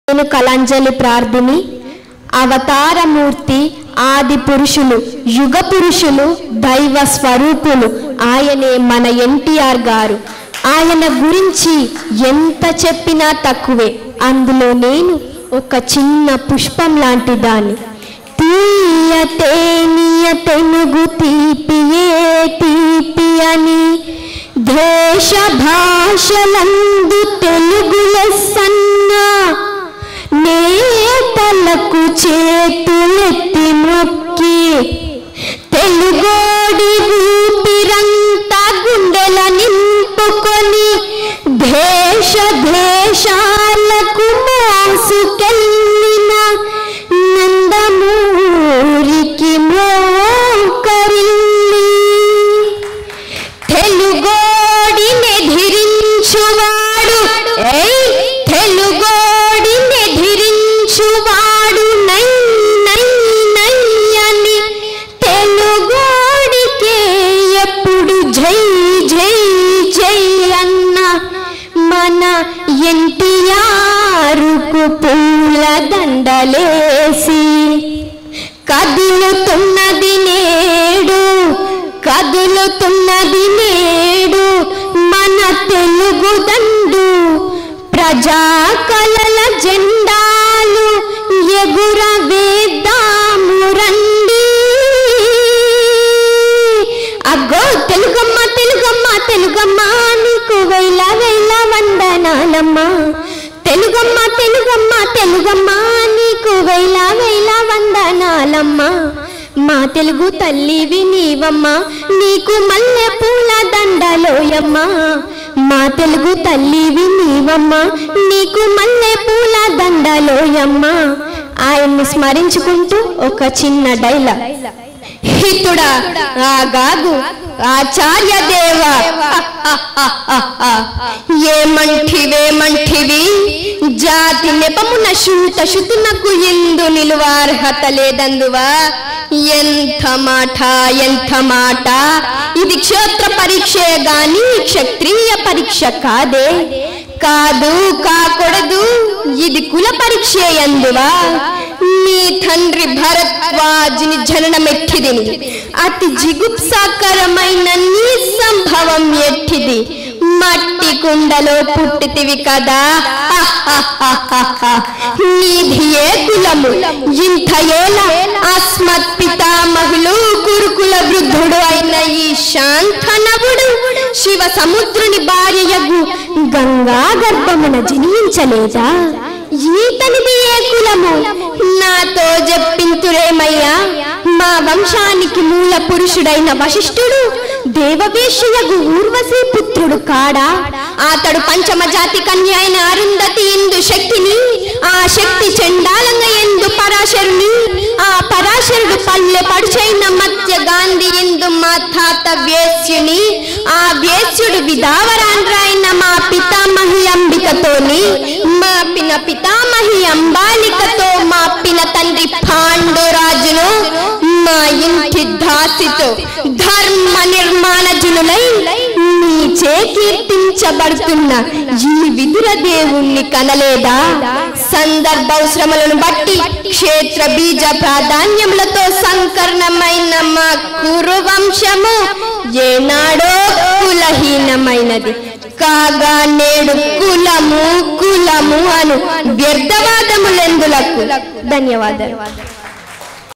నేను కళాంజలి ప్రార్థిని అవతారమూర్తి ఆది పురుషులు యుగ పురుషులు దైవ స్వరూపులు ఆయనే మన ఎన్టీఆర్ గారు ఆయన గురించి ఎంత చెప్పినా తక్కువే అందులో నేను ఒక చిన్న పుష్పం లాంటి దాన్ని తీయ తేనియ తెనుగు తీపియే తీపి అని దేశ భాషలందు తెలుగు లెస్సన్నా నేతలకు చేతులెత్తి మొక్కి తెలుగోడి ఊపిరంతా గుండెల నింపుకొని దేశ దేశాలకు మోసుకెళ్ళిన నందమూరికి మోకరిల్లి తెలుగోడిని ధరించువాడు ఏయ్ తెలుగోడిని ధరించువాడు నై నై నై అని తెలుగోడికే ఎప్పుడు జై జై జై అన్న మన ఎన్టీఆర్కు పూల దండలేసి కదులుతున్నది నేడు కదులుతున్నది నేడు మన తెలుగు దండు ప్రజా కళల జెండాలు ఎగురవేద్దాము రండి అగ్గో తెలుగమ్మ తెలుగమ్మ తెలుగమ్మ నీకు వేల వేల వందనాలమ్మ తెలుగమ్మ తెలుగమ్మ తెలుగమ్మ నీకు వేల వేల వందనాలమ్మ మా తెలుగు తల్లివి నీవమ్మ నీకు మల్లె పూల దండలోయమ్మ మా తెలుగు తల్లివి నీవమ్మ నీకు మల్లె పూల దండలోయమ్మ ఆయన్ని స్మరించుకుంటూ ఒక చిన్న డైలాగ్ హితుడా ఆ గాగు ఆచార్య దేవ ఏమంటివేమంటివి జాతి నెపమున శూత శుతునకు ఎందు నిలువార్హత లేదందువా ఎంత మాట ఎంత మాట ఇది క్షేత్ర పరీక్షే గాని క్షత్రియ పరీక్ష కాదే కాదు కాకూడదు ఇది కుల పరీక్ష ఎందువా నీ తండ్రి భరద్వాజుని జననం ఎట్టిదిని అతి జిగుప్సాకరమైన నీ సంభవం ఎట్టిది మట్టి కుండలో పుట్టితివి కదా నీది ఏ కులము ఇంత ఏల అస్మత్ పితామహులు గురుకుల వృద్ధుడు అయిన ఈ శాంతనవుడు శివ సముద్రుని భార్యయగు గంగా గర్భమున జనించలేదా ఈతనిది ఏ కులము నాతో చెప్పింతురేమయ్యా మా వంశానికి మూల పురుషుడైన వశిష్ఠుడు దేవవేషయగు ఊర్వశీ పుత్రుడు కాడా అతడు పంచమ జాతి కన్య అయిన అరుంధతి ఎందు శక్తిని ఆ శక్తి చండాలంగా ఎందు పరాశరుని ఆ పరాశరుడు పల్లె పడుచైన మధ్య గాంధీ ఎందు మా తాత వేశ్యుని ఆ వేశ్యుడు విధావరాండ్రైన మా పితామహి అంబికతోని మా పిన పితామహి అంబాలికతో మా పిన తండ్రి పాండురాజును మా ఇంటి దాసితో ధర్మ నిర్మాణ జనులై నీచే కీర్తించబడుతున్న ఈ విదుర దేవుణ్ణి కనలేదా సందర్భావసరములను బట్టి క్షేత్ర బీజ ప్రాధాన్యములతో సంకర్ణమైన మా కురు వంశము ఏనాడో కులహీనమైనది కాగా నేడు కులము కులము అను వ్యర్థవాదములెందులకు ధన్యవాదాలు